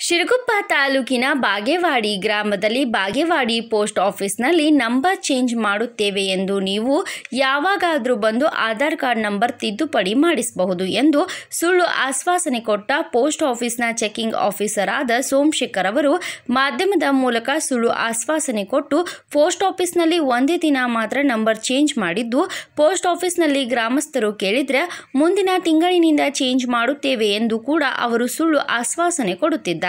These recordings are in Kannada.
ಶಿರಗುಪ್ಪ ತಾಲೂಕಿನ ಬಾಗೇವಾಡಿ ಗ್ರಾಮದಲ್ಲಿ ಬಾಗೇವಾಡಿ ಪೋಸ್ಟ್ ಆಫೀಸ್ನಲ್ಲಿ ನಂಬರ್ ಚೇಂಜ್ ಮಾಡುತ್ತೇವೆ ಎಂದು ನೀವು ಯಾವಾಗಾದರೂ ಬಂದು ಆಧಾರ್ ಕಾರ್ಡ್ ನಂಬರ್ ತಿದ್ದುಪಡಿ ಮಾಡಿಸಬಹುದು ಎಂದು ಸುಳ್ಳು ಆಶ್ವಾಸನೆ ಕೊಟ್ಟ ಪೋಸ್ಟ್ ಆಫೀಸ್ನ ಚೆಕಿಂಗ್ ಆಫೀಸರ್ ಆದ ಸೋಮಶೇಖರ್ ಅವರು ಮಾಧ್ಯಮದ ಮೂಲಕ ಸುಳ್ಳು ಆಶ್ವಾಸನೆ ಕೊಟ್ಟು ಪೋಸ್ಟ್ ಆಫೀಸ್ನಲ್ಲಿ ಒಂದೇ ದಿನ ಮಾತ್ರ ನಂಬರ್ ಚೇಂಜ್ ಮಾಡಿದ್ದು ಪೋಸ್ಟ್ ಆಫೀಸ್ನಲ್ಲಿ ಗ್ರಾಮಸ್ಥರು ಕೇಳಿದ್ರೆ ಮುಂದಿನ ತಿಂಗಳಿನಿಂದ ಚೇಂಜ್ ಮಾಡುತ್ತೇವೆ ಎಂದು ಕೂಡ ಅವರು ಸುಳ್ಳು ಆಶ್ವಾಸನೆ ಕೊಡುತ್ತಿದ್ದಾರೆ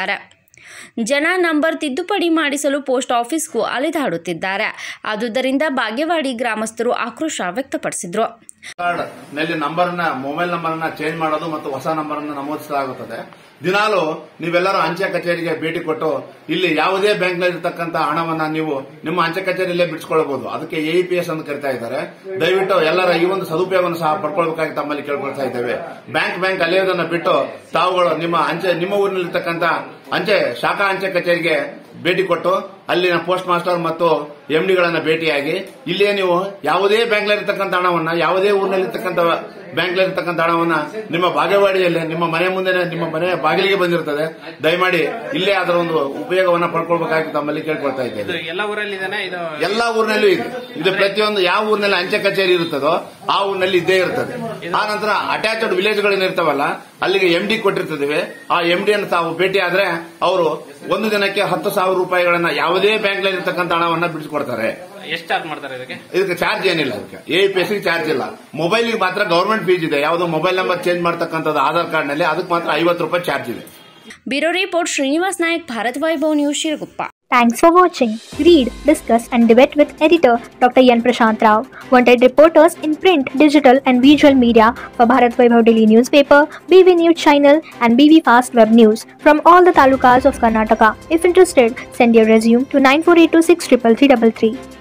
ಜನ ನಂಬರ್ ತಿದ್ದುಪಡಿ ಮಾಡಿಸಲು ಪೋಸ್ಟ್ ಆಫೀಸ್ಗೂ ಅಲೆದಾಡುತ್ತಿದ್ದಾರೆ ಆದುದರಿಂದ ಬಾಗೇವಾಡಿ ಗ್ರಾಮಸ್ಥರು ಆಕ್ರೋಶ ವ್ಯಕ್ತಪಡಿಸಿದರು ಕಾರ್ಡ್ ನಲ್ಲಿ ನಂಬರ್ನ ಮೊಬೈಲ್ ನಂಬರ್ನ ಚೇಂಜ್ ಮಾಡೋದು ಮತ್ತು ಹೊಸ ನಂಬರ್ ಅನ್ನು ನಮೂದಿಸಲಾಗುತ್ತದೆ ದಿನಾಲು ನೀವೆಲ್ಲರೂ ಅಂಚೆ ಕಚೇರಿಗೆ ಭೇಟಿ ಕೊಟ್ಟು ಇಲ್ಲಿ ಯಾವುದೇ ಬ್ಯಾಂಕ್ ನಲ್ಲಿ ಇರತಕ್ಕಂತ ಹಣವನ್ನ ನೀವು ನಿಮ್ಮ ಅಂಚೆ ಕಚೇರಿಯಲ್ಲೇ ಬಿಡಿಸ್ಕೊಳ್ಬಹುದು ಅದಕ್ಕೆ ಎ ಪಿ ಎಸ್ ಅಂತ ಕರಿತಾ ಇದ್ದಾರೆ ದಯವಿಟ್ಟು ಎಲ್ಲರ ಈ ಒಂದು ಸದುಪಯೋಗವನ್ನು ಸಹ ಪಡ್ಕೊಳ್ಬೇಕಾಗಿ ತಮ್ಮಲ್ಲಿ ಕೇಳ್ಕೊಳ್ತಾ ಇದ್ದೇವೆ ಬ್ಯಾಂಕ್ ಬ್ಯಾಂಕ್ ಅಲೆಯೋದನ್ನ ಬಿಟ್ಟು ತಾವುಗಳು ನಿಮ್ಮ ಅಂಚೆ ನಿಮ್ಮ ಊರಿನಲ್ಲಿರ್ತಕ್ಕಂಥ ಅಂಚೆ ಶಾಖಾ ಅಂಚೆ ಕಚೇರಿಗೆ ಭೇಟಿ ಕೊಟ್ಟು ಅಲ್ಲಿನ ಪೋಸ್ಟ್ ಮಾಸ್ಟರ್ ಮತ್ತು ಎಂಡಿಗಳನ್ನ ಭೇಟಿಯಾಗಿ ಇಲ್ಲಿಯೇ ನೀವು ಯಾವುದೇ ಬ್ಯಾಂಕ್ನಲ್ಲಿರ್ತಕ್ಕಂಥ ಹಣವನ್ನ ಯಾವುದೇ ಊರಿನಲ್ಲಿರ್ತಕ್ಕಂಥ ಬ್ಯಾಂಕ್ನಲ್ಲಿರ್ತಕ್ಕಂಥ ಹಣವನ್ನ ನಿಮ್ಮ ಬಾಗೇವಾಡಿಯಲ್ಲಿ ನಿಮ್ಮ ಮನೆ ಮುಂದೆ ನಿಮ್ಮ ಮನೆ ಬಾಗಿಲಿಗೆ ಬಂದಿರುತ್ತದೆ ದಯಮಾಡಿ ಇಲ್ಲೇ ಅದರ ಒಂದು ಉಪಯೋಗವನ್ನ ಪಡ್ಕೊಳ್ಬೇಕಾಗಿ ತಮ್ಮಲ್ಲಿ ಕೇಳ್ಕೊಳ್ತಾ ಇದ್ದೇವೆ ಇದು ಎಲ್ಲ ಊರಲ್ಲಿ ಇದಾನೆ ಇದು ಎಲ್ಲಾ ಊರಿನಲ್ಲೂ ಇದೆ ಇದು ಪ್ರತಿಯೊಂದು ಯಾವ ಊರಿನಲ್ಲಿ ಅಂಚೆ ಕಚೇರಿ ಇರುತ್ತದೋ ಆ ಊರಿನಲ್ಲಿ ಇದ್ದೇ ಇರ್ತದೆ ಆ ನಂತರ ಅಟ್ಯಾಚ್ಡ್ ವಿಲೇಜ್ಗಳೇನು ಇರ್ತಾವಲ್ಲ ಅಲ್ಲಿಗೆ ಎಂ ಡಿ ಕೊಟ್ಟಿರ್ತಿದ್ದೇವೆ ಆ ಎಂ ಡಿಯನ್ನು ತಾವು ಭೇಟಿ ಆದ್ರೆ ಅವರು ಒಂದು ದಿನಕ್ಕೆ ಹತ್ತು ಸಾವಿರ ರೂಪಾಯಿಗಳನ್ನ ಯಾವುದೇ ಬ್ಯಾಂಕ್ ಇರ್ತಕ್ಕಂಥ ಹಣವನ್ನ ಬಿಡಿಸ್ಕೊಡ್ತಾರೆ ಎಷ್ಟು ಚಾರ್ಜ್ ಮಾಡ್ತಾರೆ ಇದಕ್ಕೆ ಇದಕ್ಕೆ ಚಾರ್ಜ್ ಏನಿಲ್ಲ ಅದಕ್ಕೆ ಎ ಪಿ ಎಸ್ ಚಾರ್ಜ್ ಇಲ್ಲ ಮೊಬೈಲ್ಗೆ ಮಾತ್ರ ಗವರ್ಮೆಂಟ್ ಫೀಸ್ ಇದೆ ಯಾವುದೋ ಮೊಬೈಲ್ ನಂಬರ್ ಚೇಂಜ್ ಮಾಡ್ತಕ್ಕಂಥದ್ದು ಆಧಾರ್ ಕಾರ್ಡ್ ನಲ್ಲಿ ಅದಕ್ಕೆ ಮಾತ್ರ ಐವತ್ತು ರೂಪಾಯಿ ಚಾರ್ಜ್ ಇದೆ bureau report Srinivas Nayak Bharat Vaibhav news Siruguppa Thanks for watching. Read, discuss, and debate with editor Dr. Yan Prashant Rao. Wanted reporters in print, digital, and visual media for Bharat Vaibhav Daily Newspaper, BV News Channel, and BV Fast Web News from all the talukas of Karnataka. If interested, send your resume to 9482633333.